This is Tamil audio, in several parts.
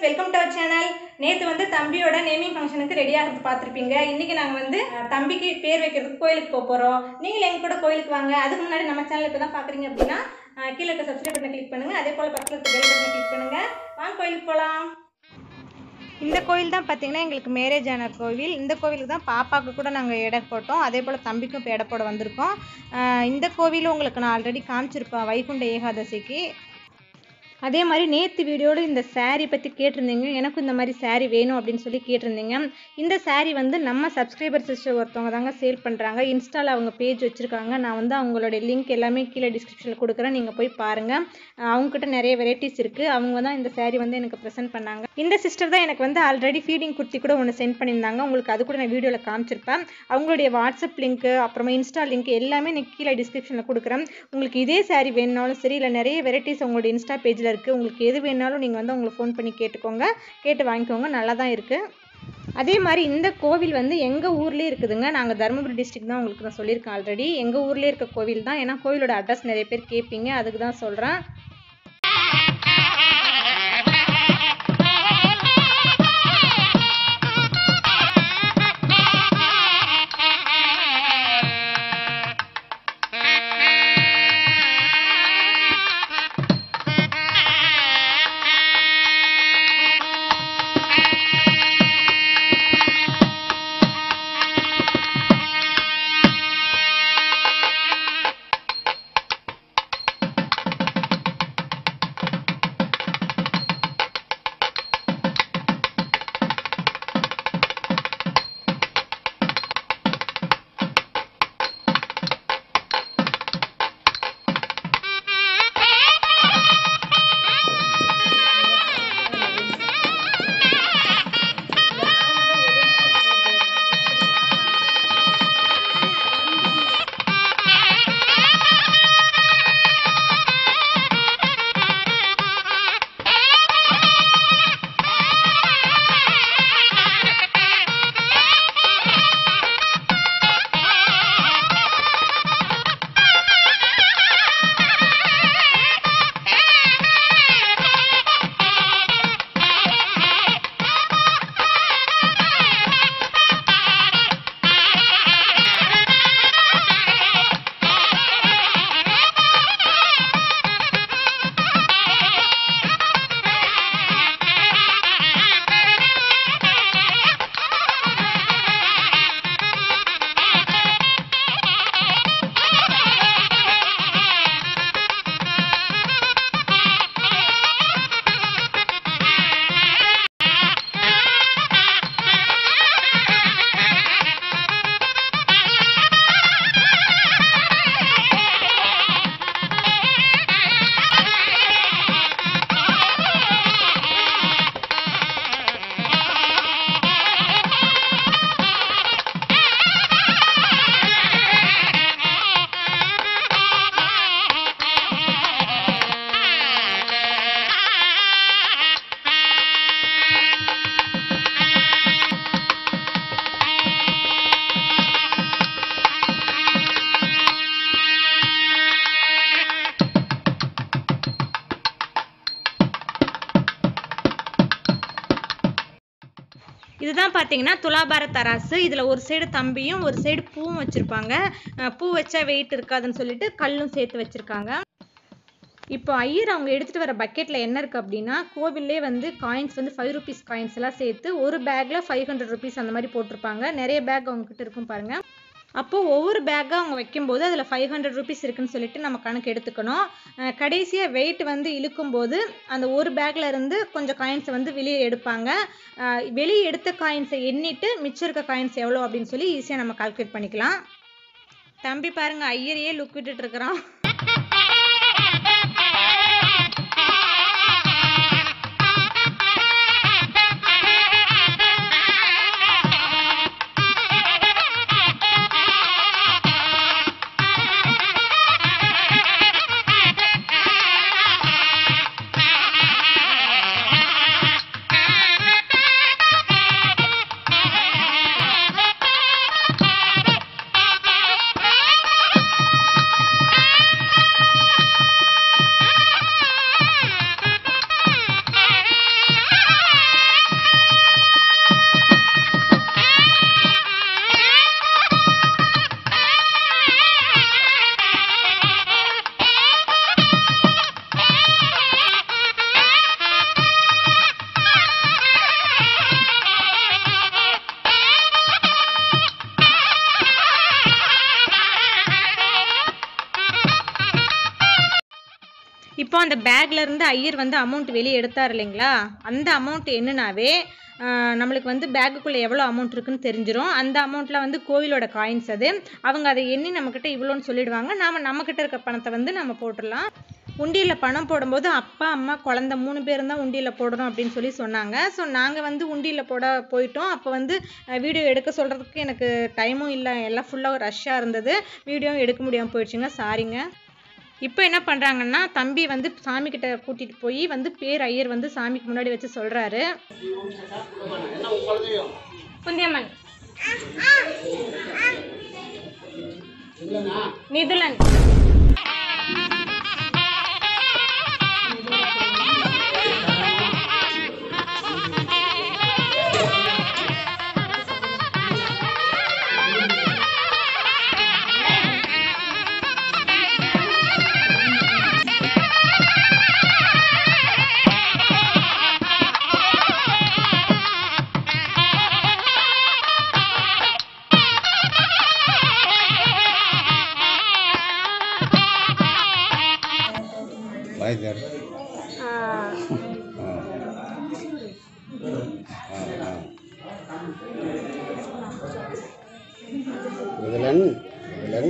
வெல்கம் டு அவர் சேனல் நேற்று வந்து தம்பியோட நேமிங் ஃபங்க்ஷனுக்கு ரெடி ஆகிறது பார்த்துருப்பீங்க இன்றைக்கி நாங்கள் வந்து அஹ், தம்பிக்கு பேர் வைக்கிறதுக்கு கோயிலுக்கு போக போகிறோம் நீங்களும் எங்க கூட கோயிலுக்கு வாங்க அதுக்கு முன்னாடி நம்ம சேனல் இப்போ தான் பார்க்குறீங்க அப்படின்னா அஹ், கீழே இருக்க சப்ஸ்கிரைப் பட்டனை கிளிக் பண்ணுங்கள் அதே போல் பக்கத்தில் இருக்க பெல் பட்டனை கிளிக் பண்ணுங்கள் வாங்க கோயிலுக்கு போகலாம் இந்த கோயில் தான் பார்த்தீங்கன்னா எங்களுக்கு மேரேஜ் ஆன கோவில் இந்த கோவிலுக்கு தான் பாப்பாவுக்கு கூட நாங்கள் எடை போட்டோம் அதே போல் தம்பிக்கும் இப்போ எடை போட வந்திருக்கோம் ஆஹ் இந்த கோவிலும் உங்களுக்கு நான் ஆல்ரெடி காமிச்சிருப்பேன் வைகுண்ட ஏகாதசிக்கு அதே மாதிரி நேற்று வீடியோவில் இந்த saree பற்றி கேட்டிருந்தீங்க எனக்கும் இந்த மாதிரி saree வேணும் அப்படின்னு சொல்லி கேட்டிருந்தீங்க இந்த saree வந்து நம்ம சப்ஸ்கிரைபர் சிஸ்டர் ஒருத்தவங்க தாங்க சேல் பண்ணுறாங்க இன்ஸ்டாவில் அவங்க பேஜ் வச்சுருக்காங்க நான் வந்து அவங்களோட லிங்க் எல்லாமே கீழே டிஸ்கிரிப்ஷனில் கொடுக்குறேன் நீங்கள் போய் பாருங்கள் அவங்ககிட்ட நிறைய வெரைட்டிஸ் இருக்குது அவங்க தான் இந்த saree வந்து எனக்கு ப்ரெசென்ட் பண்ணாங்க இந்த சிஸ்டர் தான் எனக்கு வந்து ஆல்ரெடி ஃபீடிங் குர்த்தி கூட ஒன்று சென்ட் பண்ணியிருந்தாங்க உங்களுக்கு அது கூட நான் வீடியோவில் காமிச்சிருப்பேன் அவங்களுடைய வாட்ஸ்அப் லிங்க்கு அப்புறமா இன்ஸ்டா லிங்க் எல்லாமே நான் கீழே டிஸ்கிரிப்ஷனில் கொடுக்குறேன் உங்களுக்கு இதே saree வேணுனாலும் சரி இல்லை நிறைய வெரைட்டிஸ் உங்களோட இன்ஸ்டா பேஜில் இருக்குது உங்களுக்கு எது வேணாலும் நீங்கள் வந்து அவங்களை ஃபோன் பண்ணி கேட்டுக்கோங்க கேட்டு வாங்கிக்கோங்க நல்லா தான் இருக்குது அதே மாதிரி இந்த கோவில் வந்து எங்கள் ஊர்லேயே இருக்குதுங்க நாங்கள் தருமபுரி டிஸ்ட்ரிக்ட் தான் உங்களுக்கு நான் சொல்லியிருக்கேன் ஆல்ரெடி எங்கள் ஊர்லேயே இருக்க கோவில் தான் ஏன்னா கோவிலோட அட்ரஸ் நிறைய பேர் கேட்பீங்க அதுக்கு தான் சொல்கிறேன் இதுதான் பார்த்தீங்கன்னா துலாபார தராசு இதில் ஒரு சைடு தம்பியும் ஒரு சைடு பூவும் வச்சுருப்பாங்க பூ வச்சா வெயிட் இருக்காதுன்னு சொல்லிட்டு கல்லும் சேர்த்து வச்சுருக்காங்க இப்போ ஐயர் அவங்க எடுத்துகிட்டு வர பக்கெட்டில் என்ன இருக்குது அப்படின்னா கோவில்லே வந்து காயின்ஸ் வந்து ஃபைவ் ருபீஸ் காயின்ஸ் எல்லாம் சேர்த்து ஒரு பேக்கில் ஃபைவ் ஹண்ட்ரட் ருபீஸ் அந்த மாதிரி போட்டிருப்பாங்க நிறைய பேக் அவங்கக்கிட்ட இருக்கும் பாருங்கள் அப்போது ஒவ்வொரு பேக்காக அவங்க வைக்கும்போது அதில் ஃபைவ் ஹண்ட்ரட் ருபீஸ் இருக்குன்னு சொல்லிட்டு நம்ம கணக்கு எடுத்துக்கணும் அஹ் கடைசியாக வெயிட் வந்து இழுக்கும்போது அந்த ஒரு பேக்கில் இருந்து கொஞ்சம் காயின்ஸை வந்து வெளியே எடுப்பாங்க அஹ் வெளியே எடுத்த காயின்ஸை எண்ணிட்டு மிச்சம் இருக்க காயின்ஸ் எவ்வளோ அப்படின்னு சொல்லி ஈஸியாக நம்ம கால்குலேட் பண்ணிக்கலாம் தம்பி பாருங்க ஐயரையே லுக் விட்டுட்டு இருக்கிறான் அந்த பேக்ல இருந்து ஐயர் வந்து அமௌண்ட் வெளியே எடுத்தார் இல்லைங்களா அந்த அமௌண்ட் என்னன்னாவே ஆஹ், நம்மளுக்கு வந்து பேக்குக்குள்ளே எவ்வளோ அமௌண்ட் இருக்குன்னு தெரிஞ்சிரும் அந்த அமௌண்ட்டில் வந்து கோவிலோட காயின்ஸ் அது அவங்க அதை எண்ணி நம்மக்கிட்ட இவ்வளோன்னு சொல்லிடுவாங்க நாம் நம்மக்கிட்ட இருக்க பணத்தை வந்து நம்ம போட்டுடலாம் உண்டியலில் பணம் போடும்போது அப்பா அம்மா குழந்த மூணு பேரும் தான் உண்டியலில் போடணும் அப்படின்னு சொல்லி சொன்னாங்க ஸோ நாங்கள் வந்து உண்டியலில் போட போயிட்டோம் அப்போ வந்து வீடியோ எடுக்க சொல்கிறதுக்கு எனக்கு டைமும் இல்லை எல்லாம் ஃபுல்லாக ரஷ்ஷாக இருந்தது வீடியோவும் எடுக்க முடியாமல் போயிடுச்சுங்க சாரிங்க இப்போ என்ன பண்ணுறாங்கன்னா தம்பி வந்து சாமி கிட்ட கூட்டிகிட்டு போய் வந்து பேர் ஐயர் வந்து சாமிக்கு முன்னாடி வச்சு சொல்கிறாரு குந்தியம்மன் Mithulan Belajar. Betulan, betulan,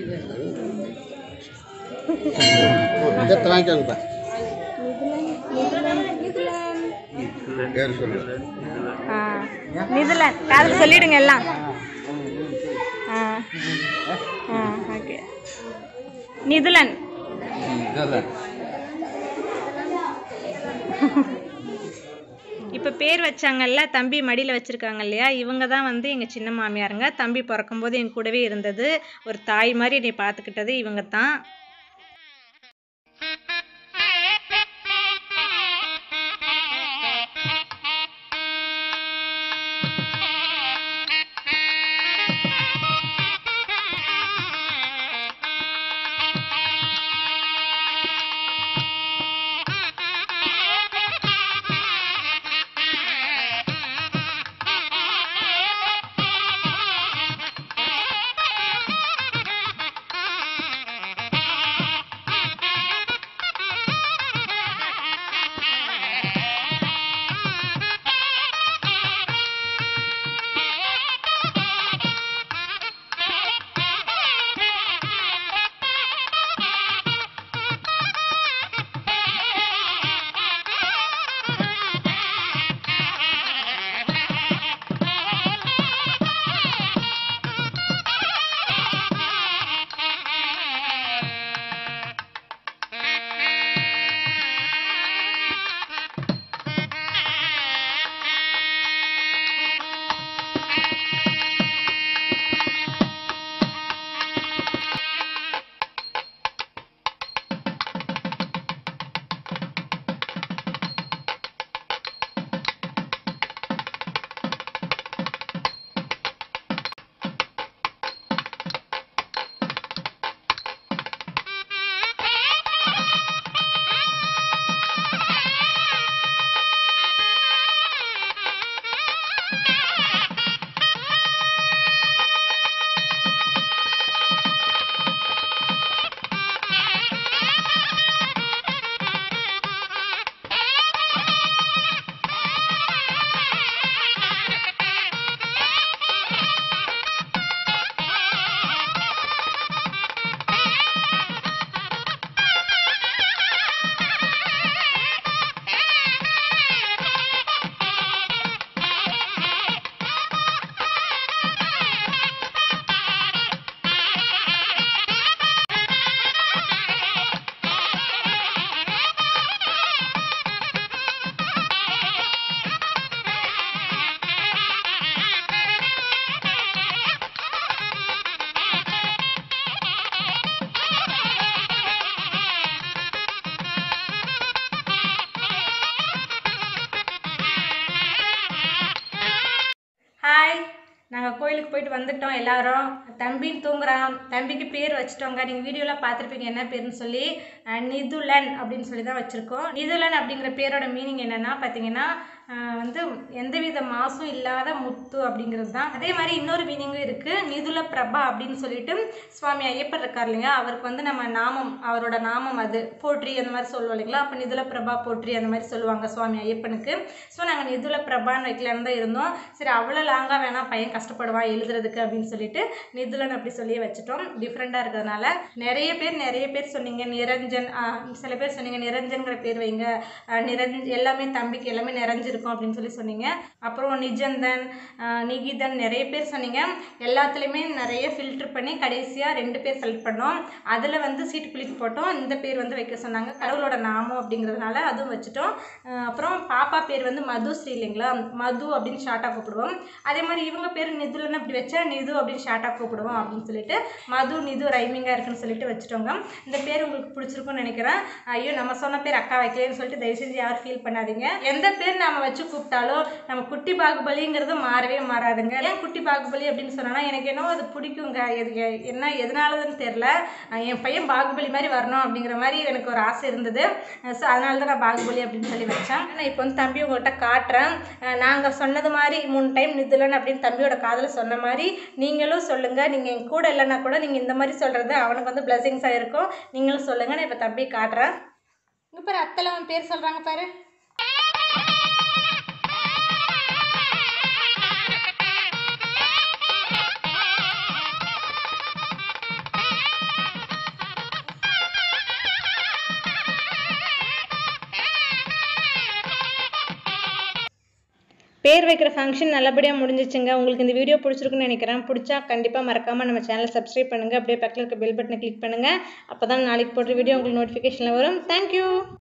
Kita terancam pak. Biar சொல்லு மிதுலன் காதுல சொல்லிடுங்க எல்லாம் ஆ ஆ ஓகே நிதுலன் இப்போ பேர் வச்சாங்கல்ல தம்பி மடியில் வச்சுருக்காங்க இல்லையா இவங்க தான் வந்து எங்கள் சின்ன மாமியாருங்க தம்பி பிறக்கும்போது என் கூடவே இருந்தது ஒரு தாய் மாதிரி என்னை பார்த்துக்கிட்டது இவங்க தான் ஹாய் நாங்கள் கோயிலுக்கு போயிட்டு வந்துட்டோம் எல்லாரும் தம்பின்னு தூங்குறான் தம்பிக்கு பேர் வச்சுட்டோங்க நீங்கள் வீடியோவில் பார்த்துருப்பீங்க என்ன பேருன்னு சொல்லி அஹ், நிதுலன் அப்படின்னு சொல்லி தான் வச்சுருக்கோம் நிதுலன் அப்படிங்கிற பேரோட மீனிங் என்னென்னா பார்த்தீங்கன்னா ஆஹ் வந்து எந்தவித மாசும் இல்லாத முத்து அப்படிங்கிறது தான் அதே மாதிரி இன்னொரு மீனிங்கும் இருக்குது நிதுல பிரபா அப்படின்னு சொல்லிட்டு சுவாமி ஐயப்பர் இருக்கார் இல்லைங்க அவருக்கு வந்து நம்ம நாமம் அவரோட நாமம் அது போற்றி அந்த மாதிரி சொல்லுவோம் இல்லைங்களா அப்போ நிதுல பிரபா போற்றி அந்த மாதிரி சொல்லுவாங்க சுவாமி ஐயப்பனுக்கு ஸோ நாங்கள் நிதுல பிரபான்னு வைக்கலான்னு தான் இருந்தோம் சரி அவ்வளோ லாங்காக வேணாம் பையன் கஷ்டப்படுவான் எழுதுறதுக்கு அப்படின்னு சொல்லிட்டு நிதுலன் அப்படி சொல்லியே வச்சுட்டோம் டிஃப்ரெண்ட்டாக இருக்கிறதுனால நிறைய பேர் நிறைய பேர் சொன்னீங்க நிரஞ்சன் ஆஹ் சில பேர் சொன்னீங்க நிரஞ்சன்கிற பேர் வைங்க ஆஹ் நிரஞ் எல்லாமே தம்பிக்கு எல்லாமே நிறைஞ்சிருக்கும் அப்படின்னு சொல்லி சொன்னீங்க அப்புறம் நிஜந்தன் ஆஹ் நிகிதன் நிறைய பேர் சொன்னீங்க எல்லாத்துலேயுமே நிறைய ஃபில்டர் பண்ணி கடைசியாக ரெண்டு பேர் செலக்ட் பண்ணோம் அதில் வந்து சீட்டு குளிக்கு போட்டோம் இந்த பேர் வந்து வைக்க சொன்னாங்க கடவுளோட நாமம் அப்படிங்கிறதுனால அதுவும் வச்சுட்டோம் ஆஹ் அப்புறம் பாப்பா பேர் வந்து மதுஸ்ரீ இல்லைங்களா மது அப்படின்னு ஷார்ட்டாக கூப்பிடுவோம் அதே மாதிரி இவங்க பேர் நிதுலன்னு அப்படி வச்சா நிது அப்படின்னு ஷார்ட்டாக கூப்பிடுவோம் அப்படின்னு சொல்லிட்டு மது நிது ரைமிங்காக இருக்குன்னு சொல்லிட்டு வச்சுட்டோங்க இந்த பேர் உங்களுக்கு பிடிச்சிருக்கும்னு நினைக்கிறேன் ஐயோ நம்ம சொன்ன பேர் அக்கா வைக்கலன்னு சொல்லிட்டு தயவு செஞ்சு யாரும் ஃபீல் பண்ணாதீங்க எந்த பேர் நாம வச்சு கூப்பிட்டாலும் நம்ம குட்டி பாகுபலிங்கிறது மாறவே மாறாதுங்க ஏன் குட்டி பாகுபலி அப்படின்னு சொன்னா எனக்கு என்னவோ அது பிடிக்குங்க எது எ- என்ன எதனாலதுன்னு தெரில என் பையன் பாகுபலி மாதிரி வரணும் அப்படிங்கிற மாதிரி எனக்கு ஒரு ஆசை இருந்தது ஸோ அதனால தான் நான் பாகுபலி அப்படின்னு சொல்லி வச்சேன் நான் இப்போ வந்து தம்பி உங்கள்கிட்ட காட்டுறேன் நாங்கள் சொன்னது மாதிரி மூணு டைம் நிதுலன் அப்படின்னு தம்பியோட காதில் சொன்ன மாதிரி நீங்களும் சொல்லுங்கள் நீங்கள் என் கூட இல்லைன்னா கூட நீங்கள் இந்த மாதிரி சொல்கிறது அவனுக்கு வந்து பிளஸிங்ஸாக இருக்கும் நீங்களும் சொல்லுங்கள் நான் இப்போ தம்பி காட்டுறேன் இங்கே பாரு அத்தலை அவன் பேர் சொல்கிறாங்க பாரு பேர் வைக்கிற ஃபங்க்ஷன் நல்லபடியாக முடிஞ்சிச்சுங்க உங்களுக்கு இந்த வீடியோ பிடிச்சிருக்குன்னு நினைக்கிறேன் பிடிச்சா கண்டிப்பாக மறக்காமல் நம்ம சேனலை சப்ஸ்கிரைப் பண்ணுங்கள் அப்படியே பக்கத்தில் இருக்க பெல் பட்டனை கிளிக் பண்ணுங்கள் அப்போ தான் நாளைக்கு போடுற வீடியோ உங்களுக்கு நோட்டிஃபிகேஷனில் வரும் தேங்க்யூ